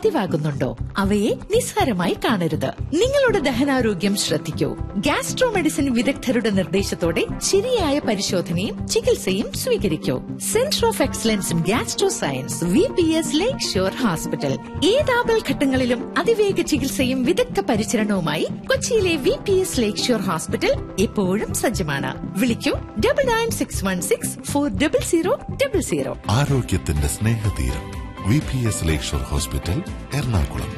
പതിവാകുന്നുണ്ടോ അവയെ നിസ്സാരമായി കാണരുത് നിങ്ങളുടെ ദഹനാരോഗ്യം ശ്രദ്ധിക്കൂ ഗാസ്ട്രോ മെഡിസിൻ വിദഗ്ധരുടെ നിർദ്ദേശത്തോടെ ശരിയായ പരിശോധനയും ചികിത്സയും സ്വീകരിക്കൂ centre of excellence in gastro science V P S Lakeshore hospital ഏതാപൽ ഘട്ടങ്ങളിലും അതിവേഗ ചികിത്സയും വിദഗ്ധ പരിചരണവുമായി കൊച്ചിയിലെ V P S Lakeshore hospital എപ്പോഴും സജ്ജമാണ് വിളിക്കൂ double nine six one six four double zero double zero ആരോഗ്യത്തിന്റെ സ്നേഹതീരം V P S Lakeshore hospital Ernakulam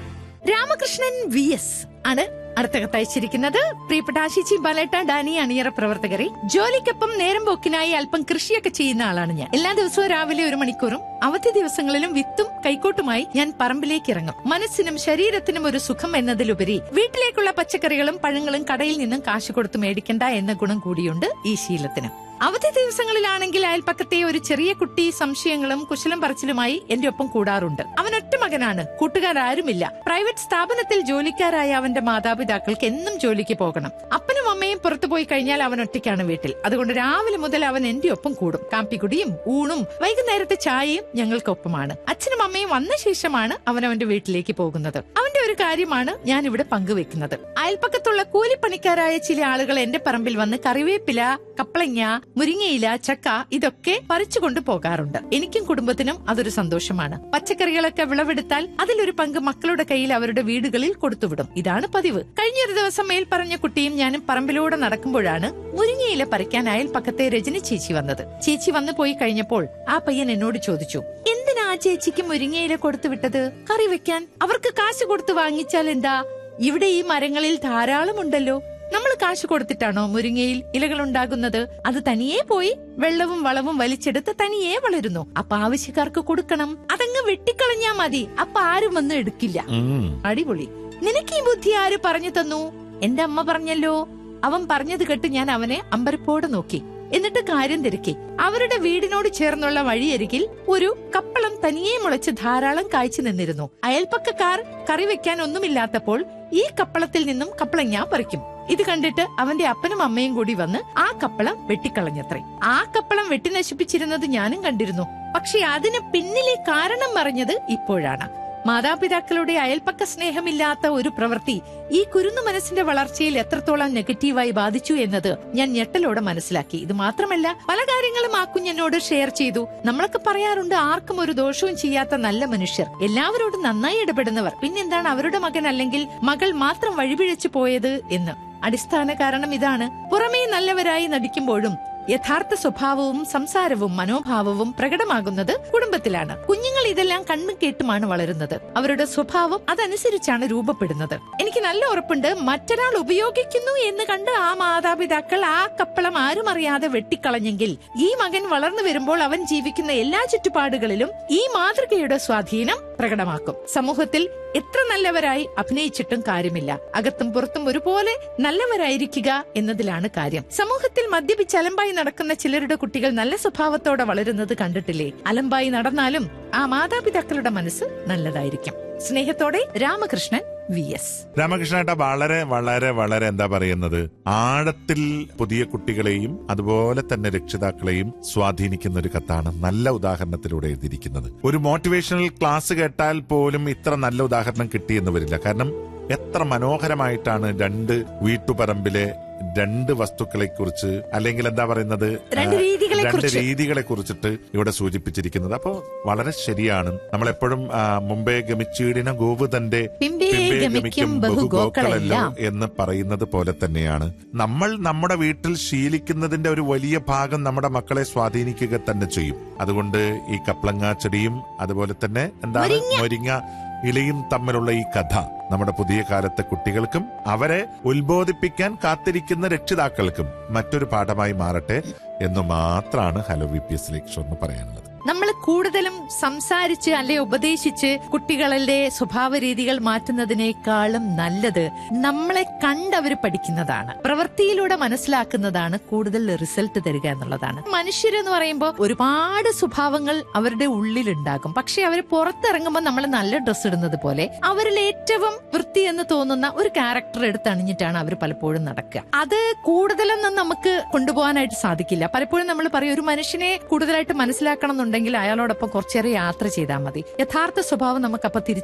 Ramakrishnan V S ആണ് അടുത്ത കത്തയച്ചിരിക്കുന്നത് പ്രിയപ്പെട്ട ആശിച്ചി ബാലേട്ട ഡാനി അണിയറ പ്രവർത്തകരെ ജോലിക്കൊപ്പം നേരം പോക്കിനായി അല്പം കൃഷിയൊക്കെ ചെയ്യുന്ന ആളാണ് ഞാൻ എല്ലാ ദിവസവും രാവിലെ ഒരു മണിക്കൂറും അവധി ദിവസങ്ങളിലും വിത്തും കൈക്കോട്ടുമായി ഞാൻ പറമ്പിലേക്ക് ഇറങ്ങും മനസ്സിനും ശരീരത്തിനും ഒരു സുഖം എന്നതിലുപരി വീട്ടിലേക്കുള്ള പച്ചക്കറികളും പഴങ്ങളും കടയിൽ നിന്നും കാശ് കൊടുത്ത് മേടിക്കണ്ട എന്ന ഗുണം കൂടിയുണ്ട് ഈ ശീലത്തിന് അവധി ദിവസങ്ങളിലാണെങ്കിൽ അയൽപ്പക്കത്തെ ഒരു ചെറിയ കുട്ടി സംശയങ്ങളും കുശലം പറച്ചിലുമായി എന്റെ ഒപ്പം കൂടാറുണ്ട് അവൻ ഒറ്റ മകനാണ് കൂട്ടുകാരാരുമില്ല പ്രൈവറ്റ് സ്ഥാപനത്തിൽ ജോലിക്കാരായ അവന്റെ മാതാപിതാക്കൾക്ക് എന്നും ജോലിക്ക് പോകണം അപ്പനും അമ്മയും പുറത്തു പോയി കഴിഞ്ഞാൽ അവൻ ഒറ്റയ്ക്കാണ് വീട്ടിൽ അതുകൊണ്ട് രാവിലെ മുതൽ അവൻ എന്റെ ഒപ്പം കൂടും കാപ്പിക്കുടിയും ഊണും വൈകുന്നേരത്തെ ചായയും ഞങ്ങൾക്കൊപ്പമാണ് അച്ഛനും അമ്മയും വന്ന ശേഷമാണ് അവൻ അവന്റെ വീട്ടിലേക്ക് പോകുന്നത് അവന്റെ ഒരു കാര്യമാണ് ഞാൻ ഇവിടെ പങ്കുവെക്കുന്നത് അയൽപ്പക്കത്തുള്ള കൂലിപ്പണിക്കാരായ ചില ആളുകൾ എന്റെ പറമ്പിൽ വന്ന് കറിവേപ്പില കപ്പളങ്ങ മുരിങ്ങയില ചക്ക ഇതൊക്കെ പറിച്ചു കൊണ്ടു പോകാറുണ്ട് എനിക്കും കുടുംബത്തിനും അതൊരു സന്തോഷമാണ് പച്ചക്കറികളൊക്കെ വിളവെടുത്താൽ അതിലൊരു പങ്ക് മക്കളുടെ കയ്യിൽ അവരുടെ വീടുകളിൽ കൊടുത്തുവിടും ഇതാണ് പതിവ് കഴിഞ്ഞൊരു ദിവസം മേൽ പറഞ്ഞ കുട്ടിയും ഞാനും പറമ്പിലൂടെ നടക്കുമ്പോഴാണ് മുരിങ്ങയില പറിക്കാൻ അയൽപ്പക്കത്തെ രജനി ചേച്ചി വന്നത് ചേച്ചി വന്നു പോയി കഴിഞ്ഞപ്പോൾ ആ പയ്യൻ എന്നോട് ചോദിച്ചു എന്തിനാ ആ ചേച്ചിക്ക് മുരിങ്ങയില കൊടുത്തു വിട്ടത് കറി വെക്കാൻ അവർക്ക് കാശ് കൊടുത്ത് വാങ്ങിച്ചാൽ എന്താ ഇവിടെ ഈ മരങ്ങളിൽ ധാരാളമുണ്ടല്ലോ നമ്മൾ കാശ് കൊടുത്തിട്ടാണോ മുരിങ്ങയിൽ ഇലകൾ ഉണ്ടാകുന്നത് അത് തനിയെ പോയി വെള്ളവും വളവും വലിച്ചെടുത്ത് തനിയെ വളരുന്നു അപ്പൊ ആവശ്യക്കാർക്ക് കൊടുക്കണം അതങ്ങ് വെട്ടിക്കളഞ്ഞാ മതി അപ്പൊ ആരും വന്ന് എടുക്കില്ല ഉം. അടിപൊളി നിനക്ക് ഈ ബുദ്ധി ആര് പറഞ്ഞു തന്നു എന്റെ അമ്മ പറഞ്ഞല്ലോ അവൻ പറഞ്ഞത് കേട്ട് ഞാൻ അവനെ അമ്പരപ്പോടെ നോക്കി എന്നിട്ട് കാര്യം തിരക്കി അവരുടെ വീടിനോട് ചേർന്നുള്ള വഴിയരികിൽ ഒരു കപ്പളം തനിയെ മുളച്ച് ധാരാളം കായ്ച്ചു നിന്നിരുന്നു അയൽപ്പക്കക്കാർ കറി വെക്കാൻ ഒന്നുമില്ലാത്തപ്പോൾ ഈ കപ്പളത്തിൽ നിന്നും കപ്പളങ്ങ പറിക്കും ഇത് കണ്ടിട്ട് അവന്റെ അപ്പനും അമ്മയും കൂടി വന്ന് ആ കപ്പളം വെട്ടിക്കളഞ്ഞത്രേ ആ കപ്പളം വെട്ടി നശിപ്പിച്ചിരുന്നത് ഞാനും കണ്ടിരുന്നു പക്ഷെ അതിന് പിന്നിലെ കാരണം പറഞ്ഞത് ഇപ്പോഴാണ് മാതാപിതാക്കളുടെ അയൽപ്പക്ക സ്നേഹമില്ലാത്ത ഒരു പ്രവൃത്തി ഈ കുരുന്നു മനസ്സിന്റെ വളർച്ചയിൽ എത്രത്തോളം നെഗറ്റീവായി ബാധിച്ചു എന്നത് ഞാൻ ഞെട്ടലോടെ മനസ്സിലാക്കി ഇത് മാത്രമല്ല പല കാര്യങ്ങളും ആ കുഞ്ഞെന്നോട് ഷെയർ ചെയ്തു നമ്മളൊക്കെ പറയാറുണ്ട് ആർക്കും ഒരു ദോഷവും ചെയ്യാത്ത നല്ല മനുഷ്യർ എല്ലാവരോടും നന്നായി ഇടപെടുന്നവർ പിന്നെന്താണ് അവരുടെ മകൻ അല്ലെങ്കിൽ മകൾ മാത്രം വഴിപിഴച്ചു പോയത് എന്ന് അടിസ്ഥാന കാരണം ഇതാണ് പുറമേ നല്ലവരായി നടിക്കുമ്പോഴും യഥാർത്ഥ സ്വഭാവവും സംസാരവും മനോഭാവവും പ്രകടമാകുന്നത് കുടുംബത്തിലാണ് കുഞ്ഞുങ്ങൾ ഇതെല്ലാം കണ്ണും കേട്ടുമാണ് വളരുന്നത് അവരുടെ സ്വഭാവം അതനുസരിച്ചാണ് രൂപപ്പെടുന്നത് എനിക്ക് നല്ല ഉറപ്പുണ്ട് മറ്റൊരാൾ ഉപയോഗിക്കുന്നു എന്ന് കണ്ട് ആ മാതാപിതാക്കൾ ആ കപ്പളം ആരും അറിയാതെ വെട്ടിക്കളഞ്ഞെങ്കിൽ ഈ മകൻ വളർന്നു വരുമ്പോൾ അവൻ ജീവിക്കുന്ന എല്ലാ ചുറ്റുപാടുകളിലും ഈ മാതൃകയുടെ സ്വാധീനം പ്രകടമാക്കും സമൂഹത്തിൽ എത്ര നല്ലവരായി അഭിനയിച്ചിട്ടും കാര്യമില്ല അകത്തും പുറത്തും ഒരുപോലെ നല്ലവരായിരിക്കുക എന്നതിലാണ് കാര്യം സമൂഹത്തിൽ മദ്യപിച്ച് അലമ്പായി നടക്കുന്ന ചിലരുടെ കുട്ടികൾ നല്ല സ്വഭാവത്തോടെ വളരുന്നത് കണ്ടിട്ടില്ലേ അലമ്പായി നടന്നാലും ആ മാതാപിതാക്കളുടെ മനസ്സ് നല്ലതായിരിക്കും സ്നേഹത്തോടെ രാമകൃഷ്ണൻ വി എസ് രാമകൃഷ്ണേട്ട വളരെ വളരെ വളരെ എന്താ പറയുന്നത് ആഴത്തിൽ പുതിയ കുട്ടികളെയും അതുപോലെ തന്നെ രക്ഷിതാക്കളെയും സ്വാധീനിക്കുന്ന ഒരു കത്താണ് നല്ല ഉദാഹരണത്തിലൂടെ എഴുതിയിരിക്കുന്നത് ഒരു മോട്ടിവേഷണൽ ക്ലാസ് കേട്ടാൽ പോലും ഇത്ര നല്ല ഉദാഹരണം കിട്ടിയെന്ന് വരില്ല കാരണം എത്ര മനോഹരമായിട്ടാണ് രണ്ട് വീട്ടുപറമ്പിലെ രണ്ട് വസ്തുക്കളെ കുറിച്ച് അല്ലെങ്കിൽ എന്താ പറയുന്നത് രണ്ട് ആ, രീതികളെ രണ്ട് കുറിച്ച്. രീതികളെ കുറിച്ചിട്ട് ഇവിടെ സൂചിപ്പിച്ചിരിക്കുന്നത് അപ്പോ വളരെ ശരിയാണ് നമ്മളെപ്പോഴും ആ, മുമ്പേ ഗമിച്ചീടിന ഗോവ് തന്റെ പിമ്പേ പിമ്പേ ഗമിക്കും ബഹുഗോക്കളെല്ലാം. എന്ന് പറയുന്നത് പോലെ തന്നെയാണ് നമ്മൾ നമ്മുടെ വീട്ടിൽ ശീലിക്കുന്നതിന്റെ ഒരു വലിയ ഭാഗം നമ്മുടെ മക്കളെ സ്വാധീനിക്കുക തന്നെ ചെയ്യും അതുകൊണ്ട് ഈ കപ്ലങ്ങ ചെടിയും അതുപോലെ തന്നെ എന്താണ് മുരിങ്ങ ഇലയും തമ്മിലുള്ള ഈ കഥ നമ്മുടെ പുതിയ കാലത്തെ കുട്ടികൾക്കും അവരെ ഉത്ബോധിപ്പിക്കാൻ കാത്തിരിക്കുന്ന രക്ഷിതാക്കൾക്കും മറ്റൊരു പാഠമായി മാറട്ടെ എന്ന് മാത്രമാണ് hello V P S Lakeshore എന്ന് പറയാനുള്ളത് നമ്മൾ കൂടുതലും സംസാരിച്ച് അല്ലെ ഉപദേശിച്ച് കുട്ടികളുടെ സ്വഭാവ രീതികൾ മാറ്റുന്നതിനേക്കാളും നല്ലത് നമ്മളെ കണ്ടവർ പഠിക്കുന്നതാണ് പ്രവൃത്തിയിലൂടെ മനസ്സിലാക്കുന്നതാണ് കൂടുതൽ റിസൾട്ട് തരിക എന്നുള്ളതാണ് മനുഷ്യരെന്ന് പറയുമ്പോൾ ഒരുപാട് സ്വഭാവങ്ങൾ അവരുടെ ഉള്ളിലുണ്ടാകും പക്ഷെ അവർ പുറത്തിറങ്ങുമ്പോൾ നമ്മൾ നല്ല ഡ്രസ്സ് ഇടുന്നത് പോലെ അവരിൽ ഏറ്റവും വൃത്തി എന്ന് തോന്നുന്ന ഒരു ക്യാരക്ടർ എടുത്തണിഞ്ഞിട്ടാണ് അവർ പലപ്പോഴും നടക്കുക അത് കൂടുതലൊന്നും നമുക്ക് കൊണ്ടുപോകാനായിട്ട് സാധിക്കില്ല പലപ്പോഴും നമ്മൾ പറയും ഒരു മനുഷ്യനെ കൂടുതലായിട്ട് മനസ്സിലാക്കണം എന്നുണ്ടെങ്കിൽ അയാളോടൊപ്പം കുറച്ചേറെ യാത്ര ചെയ്താൽ മതി യഥാർത്ഥ സ്വഭാവം നമുക്ക് അപ്പൊ